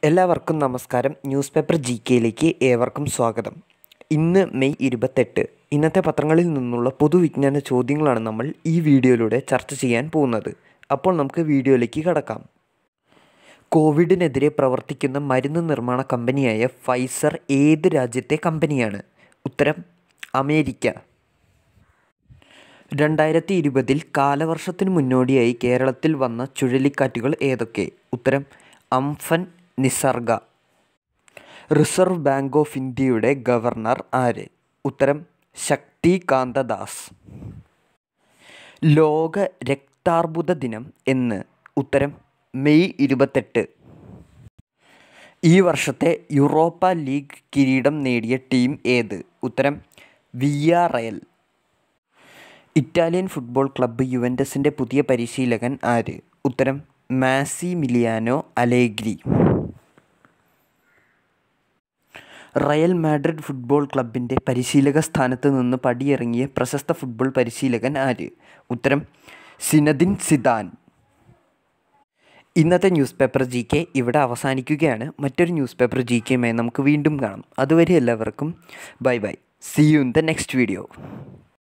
എല്ലാവർക്കും നമസ്കാരം news paper G കെയിലേക്ക് ഏവർക്കും സ്വാഗതം ഇന്ന് മെയ് ഇരുപത്തെട്ട് ഇന്നത്തെ പത്രങ്ങളിൽ നിന്നുള്ള പൊതുവിജ്ഞാന ചോദ്യങ്ങളാണ് നമ്മൾ ഈ വീഡിയോയിലൂടെ ചർച്ച ചെയ്യാൻ പോകുന്നത് അപ്പോൾ നമുക്ക് വീഡിയോയിലേക്ക് കടക്കാം കോവിഡിനെതിരെ പ്രവർത്തിക്കുന്ന മരുന്ന് നിർമ്മാണ കമ്പനിയായ ഫൈസർ ഏത് രാജ്യത്തെ കമ്പനിയാണ് ഉത്തരം അമേരിക്ക രണ്ടായിരത്തി ഇരുപതിൽ കാലവർഷത്തിന് മുന്നോടിയായി കേരളത്തിൽ വന്ന ചുഴലിക്കാറ്റുകൾ ഏതൊക്കെ ഉത്തരം Amphan Nisarga Reserve Bank of ഇന്ത്യയുടെ ഗവർണർ ആര് ഉത്തരം ശക്തികാന്ത ദാസ് ലോക രക്താർബുദ ദിനം എന്ന് ഉത്തരം മെയ് ഇരുപത്തെട്ട് ഈ വർഷത്തെ യൂറോപ്പ ലീഗ് കിരീടം നേടിയ ടീം ഏത് ഉത്തരം Villarreal Italian football club യുവൻറ്റസിൻ്റെ പുതിയ പരിശീലകൻ ആര് ഉത്തരം Massimiliano Allegri Real Madrid football ക്ലബിൻ്റെ പരിശീലക സ്ഥാനത്ത് നിന്ന് പടിയിറങ്ങിയ പ്രശസ്ത ഫുട്ബോൾ പരിശീലകൻ ആര് ഉത്തരം സിനദിൻ സിദാൻ ഇന്നത്തെ ന്യൂസ് പേപ്പർ ജി കെ ഇവിടെ അവസാനിക്കുകയാണ് മറ്റൊരു ന്യൂസ് പേപ്പർ ജി കെയുമായി നമുക്ക് വീണ്ടും കാണാം അതുവരെ എല്ലാവർക്കും bye bye see you in the next video